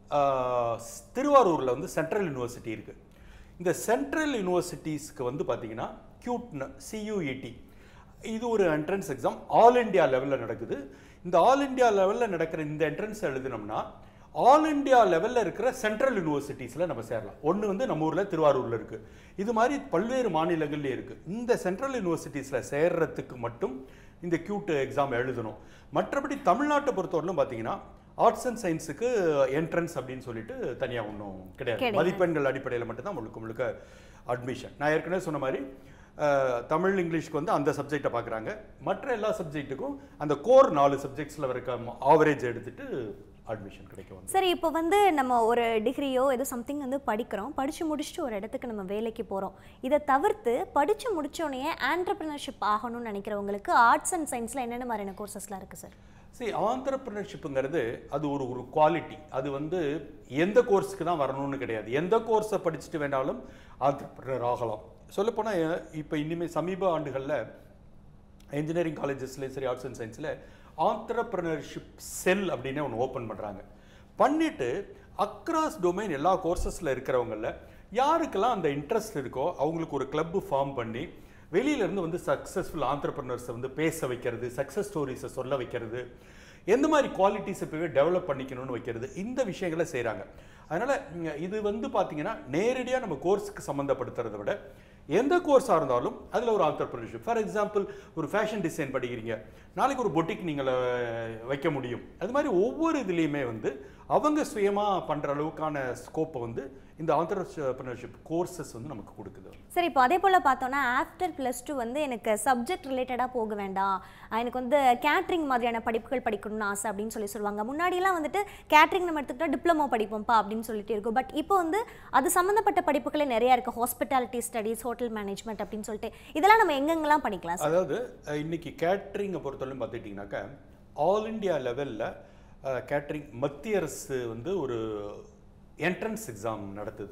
ஆஹ், திருவாரூரில் வந்து சென்ட்ரல் யூனிவர்சிட்டி இருக்குது இந்த சென்ட்ரல் யூனிவர்சிட்டிஸ்க்கு வந்து பார்த்தீங்கன்னா கியூட்னு சியூஇடி இது ஒரு என்ட்ரன்ஸ் எக்ஸாம் ஆல் இந்தியா லெவலில் நடக்குது இந்த ஆல் இந்தியா லெவலில் நடக்கிற இந்த என்ட்ரன்ஸ் எழுதினோம்னா ஆல் இந்தியா லெவலில் இருக்கிற சென்ட்ரல் யூனிவர்சிட்டிஸில் நம்ம சேரலாம் ஒன்று வந்து நம்ம ஊரில் திருவாரூரில் இருக்குது இது மாதிரி பல்வேறு மாநிலங்கள்லேயே இருக்குது இந்த சென்ட்ரல் யூனிவர்சிட்டிஸில் சேர்றதுக்கு மட்டும் இந்த கியூட் எக்ஸாம் எழுதணும் மற்றபடி தமிழ்நாட்டை பொறுத்தவரையிலும் பார்த்தீங்கன்னா ஆர்ட்ஸ் அண்ட் சயின்ஸுக்கு என்ட்ரன்ஸ் அப்படின்னு சொல்லிட்டு தனியாக ஒன்றும் கிடையாது கிடையாது. மதிப்பெண்கள் அடிப்படையில் மட்டும்தான் முழுக்க முழுக்க அட்மிஷன் நான் ஏற்கனவே சொன்ன மாதிரி அஹ், தமிழ் இங்கிலீஷ்க்கு வந்து அந்த சப்ஜெக்டை பார்க்குறாங்க மற்ற எல்லா சப்ஜெக்ட்டுக்கும் அந்த கோர் நாலு சப்ஜெக்ட்ஸில் இருக்க ஆவரேஜ் எடுத்துட்டு அட்மிஷன் கிடைக்கும் வந்து சரி இப்போ வந்து நம்ம ஒரு டிகிரியோ ஏதோ சம்திங் வந்து படிக்கிறோம் படித்து முடிச்சுட்டு ஒரு இடத்துக்கு நம்ம வேலைக்கு போகிறோம் இதை தவிர்த்து படித்து முடிச்சோடனே ஆண்டர்பிரினர்ஷிப் ஆகணும்னு நினைக்கிறவங்களுக்கு ஆர்ட்ஸ் அண்ட் சயின்ஸில் என்னென்ன மாதிரியான கோர்சஸ்லாம் இருக்குது சார் சரி ஆண்டர்பிரினர்ஷிப்புங்கிறது அது ஒரு ஒரு குவாலிட்டி அது வந்து எந்த கோர்ஸுக்கு தான் வரணும்னு கிடையாது எந்த கோர்ஸை படிச்சுட்டு வேணாலும் ஆண்டர்பிரினர் ஆகலாம் சொல்லப்போனால் இப்போ இனிமேல் சமீப ஆண்டுகளில் இன்ஜினியரிங் காலேஜஸ்லேயும் சரி ஆர்ட்ஸ் அண்ட் சயின்ஸில் ஆண்டர்பிரினர்ஷிப் செல் அப்படின்னு ஒன்று ஓப்பன் பண்ணுறாங்க பண்ணிட்டு அக்ராஸ் டொமைன் எல்லா கோர்சஸில் இருக்கிறவங்கள யாருக்கெல்லாம் அந்த இன்ட்ரெஸ்ட் இருக்கோ அவங்களுக்கு ஒரு கிளப்பு ஃபார்ம் பண்ணி வெளியில இருந்து வந்து சக்ஸஸ்ஃபுல் ஆண்டர்பிரினர்ஸை வந்து பேச வைக்கிறது சக்ஸஸ் ஸ்டோரிஸை சொல்ல வைக்கிறது எந்த மாதிரி குவாலிட்டிஸ் இப்போவே டெவலப் பண்ணிக்கணும்னு வைக்கிறது இந்த விஷயங்களை செய்கிறாங்க அதனால் இது வந்து பார்த்தீங்கன்னா நேரடியாக நம்ம கோர்ஸுக்கு சம்மந்தப்படுத்துறதை விட எந்த கோர்ஸாக இருந்தாலும் அதில் ஒரு ஆண்டர்பிரினர்ஷிப் ஃபார் எக்ஸாம்பிள் ஒரு ஃபேஷன் டிசைன் படிக்கிறீங்க நாளைக்கு ஒரு பொட்டிக் நீங்கள் வைக்க முடியும் அது மாதிரி ஒவ்வொரு இதுலேயுமே வந்து அவங்க சுயமாக பண்ணுற அளவுக்கான ஸ்கோப்பை வந்து இந்த ஆண்டர்பிரினர்ஷிப் கோர்சஸ் வந்து நமக்கு கொடுக்குது சரி இப்போ அதே போல் பார்த்தோன்னா ஆஃப்டர் ப்ளஸ் டூ வந்து எனக்கு சப்ஜெக்ட் ரிலேட்டடாக போக வேண்டாம் அஹ் எனக்கு வந்து கேட்ரிங் மாதிரியான படிப்புகள் படிக்கணும்னு ஆசை அப்படின்னு சொல்லி சொல்லுவாங்க முன்னாடிலாம் வந்துட்டு கேட்ரிங் நம்ம எடுத்துக்கிட்டா டிப்ளமோ படிப்போம்ப்பா அப்படின்னு சொல்லிட்டு இருக்கும் பட் இப்போ வந்து அது சம்மந்தப்பட்ட படிப்புகளே நிறையா இருக்குது ஹாஸ்பிட்டாலிட்டி ஸ்டடீஸ் ஹோட்டல் மேனேஜ்மெண்ட் அப்படின்னு சொல்லிட்டு இதெல்லாம் நம்ம எங்கெங்கெல்லாம் படிக்கலாம் சார் அதாவது அஹ், இன்னைக்கு கேட்ரிங்கை பொறுத்தவரைக்கும் பார்த்துட்டிங்கனாக்கா ஆல் இந்தியா லெவலில் கேட்ரிங் மத்திய அரசு வந்து ஒரு என்ட்ரன்ஸ் எக்ஸாம் நடத்துது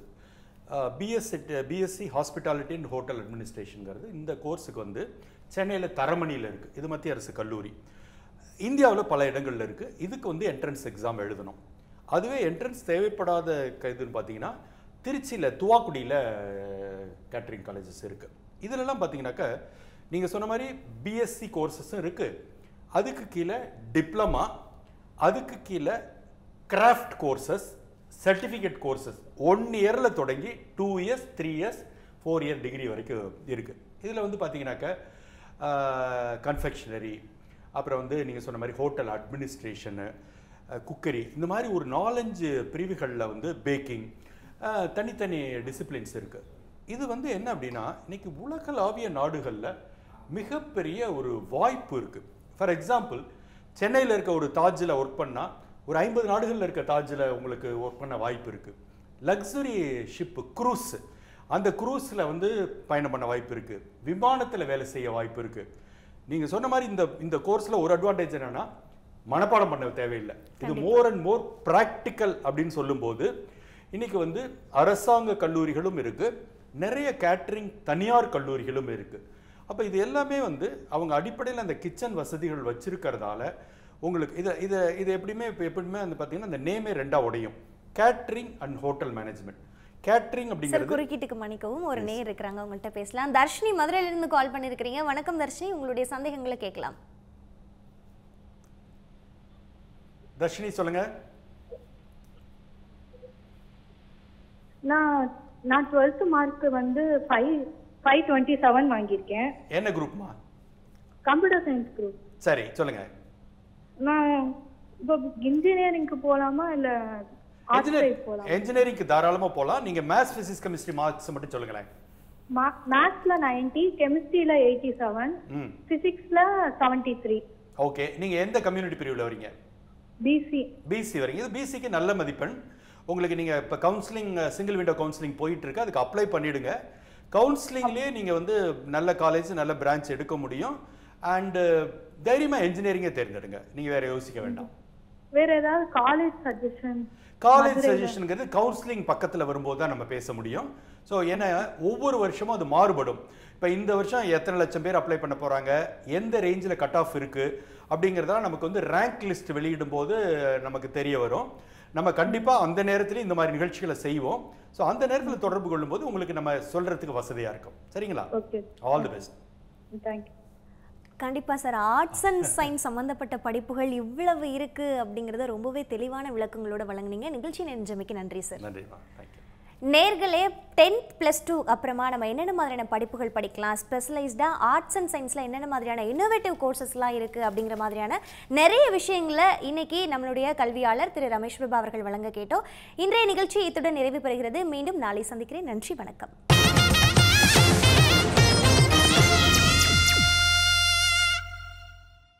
BSc BSc hospitality and hotel அட்மினிஸ்ட்ரேஷனுங்கிறது இந்த கோர்ஸுக்கு வந்து சென்னையில் தரமணியில் இருக்குது இது மத்திய அரசு கல்லூரி இந்தியாவில் பல இடங்கள்ல இருக்குது இதுக்கு வந்து என்ட்ரன்ஸ் எக்ஸாம் எழுதணும் அதுவே என்ட்ரன்ஸ் தேவைப்படாத க- இதுன்னு பார்த்தீங்கன்னா திருச்சியில் துவாக்குடியில் கேட்ரிங் காலேஜஸ் இருக்குது இதிலெல்லாம் பார்த்தீங்கன்னாக்கா நீங்கள் சொன்ன மாதிரி பிஎஸ்சி கோர்சஸும் இருக்குது அதுக்கு கீழே டிப்ளமா அதுக்கு கீழே craft courses certificate courses one இயரில் தொடங்கி two years three years four year degree வரைக்கும் இருக்குது இதில் வந்து பார்த்தீங்கன்னாக்க கன்ஃபெக்ஷனரி அப்புறம் வந்து நீங்கள் சொன்ன மாதிரி ஹோட்டல் அட்மினிஸ்ட்ரேஷனு குக்கரி இந்த மாதிரி ஒரு நாலஞ்சு பிரிவுகளில் வந்து பேக்கிங் தனித்தனி டிசிப்ளின்ஸ் இருக்குது இது வந்து என்ன அப்படின்னா இன்னைக்கு உலகளாவிய நாடுகளில் மிகப்பெரிய ஒரு வாய்ப்பு இருக்குது ஃபார் எக்ஸாம்பிள் சென்னையில் இருக்க ஒரு தாஜில் ஒர்க் பண்ணால் ஒரு ஐம்பது நாடுகளில் இருக்க தாஜில் உங்களுக்கு ஒர்க் பண்ண வாய்ப்பு இருக்குது லக்ஸுரி ஷிப்பு க்ரூஸ் அந்த க்ரூஸில் வந்து பயணம் பண்ண வாய்ப்பு இருக்குது விமானத்தில் வேலை செய்ய வாய்ப்பு இருக்குது நீங்கள் சொன்ன மாதிரி இந்த இந்த கோர்ஸில் ஒரு அட்வான்டேஜ் என்னன்னா மனப்பாடம் பண்ண தேவையில்லை இது மோர் அண்ட் மோர் ப்ராக்டிக்கல் அப்படின்னு சொல்லும்போது இன்னைக்கு வந்து அரசாங்க கல்லூரிகளும் இருக்கு நிறைய கேட்டரிங் தனியார் கல்லூரிகளும் இருக்கு அப்போ இது எல்லாமே வந்து அவங்க அடிப்படையில் அந்த கிச்சன் வசதிகள் வச்சிருக்கிறதால உங்களுக்கு இதை இதை இது எப்படியுமே இப்போ எப்படியுமே வந்து பார்த்தீங்கன்னா அந்த நேமே ரெண்டா உடையும் catering and hotel management catering sir அப்படிங்கிறது குறுக்கீட்டுக்கு மன்னிக்கவும் ஒரு நேர் இருக்கிறாங்க உங்கள்கிட்ட பேசலாம் தர்ஷினி மதுரையில இருந்து கால் பண்ணியிருக்கிறீங்க வணக்கம் தர்ஷினி உங்களுடைய சந்தேகங்களை கேட்கலாம் தர்ஷினி சொல்லுங்க நான் நான் டுவெல்த் மார்க் வந்து ஃபைவ் ஃபைவ் டுவெண்ட்டி செவன் வாங்கியிருக்கேன் என்ன குரூப்மா கம்ப்யூட்டர் சயின்ஸ் குரூப் சரி சொல்லுங்க நான் இப்போ இன்ஜினியரிங்க்கு போகலாமா இல்லை ஆர்ட்ஸ் சைட் போகலாமா என்ஜினியரிங்க்கு தாராளமா போகலாம் நீங்க மேத்ஸ் பிசிக்ஸ் கெமிஸ்ட்ரி மார்க்ஸ் மட்டும் சொல்லுங்களேன் மேத்ஸில் நைன்ட்டி கெமிஸ்ட்ரியில் எயிட்டி செவன் ம் ஃபிசிக்ஸில் செவன்ட்டி த்ரீ ஓகே நீங்க எந்த கம்யூனிட்டி பிரிவில் வரீங்க பிசி பிசி வரீங்க இது பிசிக்கு நல்ல மதிப்பெண் உங்களுக்கு நீங்கள் இப்போ கவுன்சிலிங் சிங்கிள் விண்டோ கவுன்சிலிங் போயிட்டு இருக்கு அதுக்கு அப்ளை பண்ணிடுங்க கவுன்சிலிங்லேயே நீங்கள் வந்து நல்ல காலேஜ் நல்ல பிரான்ச் எடுக்க முடியும் அண்டு தைரியமாக என்ஜினியரிங்கை தேர்ந்தெடுங்க நீங்கள் வேற யோசிக்க வேண்டாம் வேற ஏதாவது காலேஜ் சஜஷன் காலேஜ் சஜஷனுங்கிறது கவுன்சிலிங் பக்கத்தில் வரும்போது தான் நம்ம பேச முடியும் ஸோ ஏன்னா ஒவ்வொரு வருஷமும் அது மாறுபடும் இப்போ இந்த வருஷம் எத்தனை லட்சம் பேர் அப்ளை பண்ண போகிறாங்க எந்த ரேஞ்சில் கட் ஆஃப் இருக்குது அப்படிங்கிறதெல்லாம் நமக்கு வந்து ரேங்க் லிஸ்ட் வெளியிடும் போது நமக்கு தெரிய வரும் நம்ம கண்டிப்பாக அந்த நேரத்துலையும் இந்த மாதிரி நிகழ்ச்சிகளை செய்வோம் ஸோ அந்த நேரத்தில் தொடர்பு கொள்ளும்போது உங்களுக்கு நம்ம சொல்கிறதுக்கு வசதியாக இருக்கும் சரிங்களா okay all the best thank you கண்டிப்பாக சார் ஆர்ட்ஸ் அண்ட் சயின்ஸ் சம்மந்தப்பட்ட படிப்புகள் இவ்வளவு இருக்கு அப்படிங்கிறத ரொம்பவே தெளிவான விளக்கங்களோட வழங்குனீங்க நிகழ்ச்சி நெஞ்சமைக்கு நன்றி சார் நன்றிம்மா தேங்க்யூ நேர்களே டென்த் ப்ளஸ் டூ அப்புறமா நம்ம என்னென்ன மாதிரியான படிப்புகள் படிக்கலாம் ஸ்பெஷலைஸ்டாக ஆர்ட்ஸ் அண்ட் சயின்ஸில் என்னென்ன மாதிரியான இன்னோவேட்டிவ் கோர்சஸ்லாம் இருக்குது அப்படிங்கிற மாதிரியான நிறைய விஷயங்களை இன்னைக்கு நம்மளுடைய கல்வியாளர் திரு ரமேஷ் பிரபா அவர்கள் வழங்க கேட்டோம் இன்றைய நிகழ்ச்சி இத்துடன் நிறைவு பெறுகிறது மீண்டும் நாளை சந்திக்கிறேன் நன்றி வணக்கம்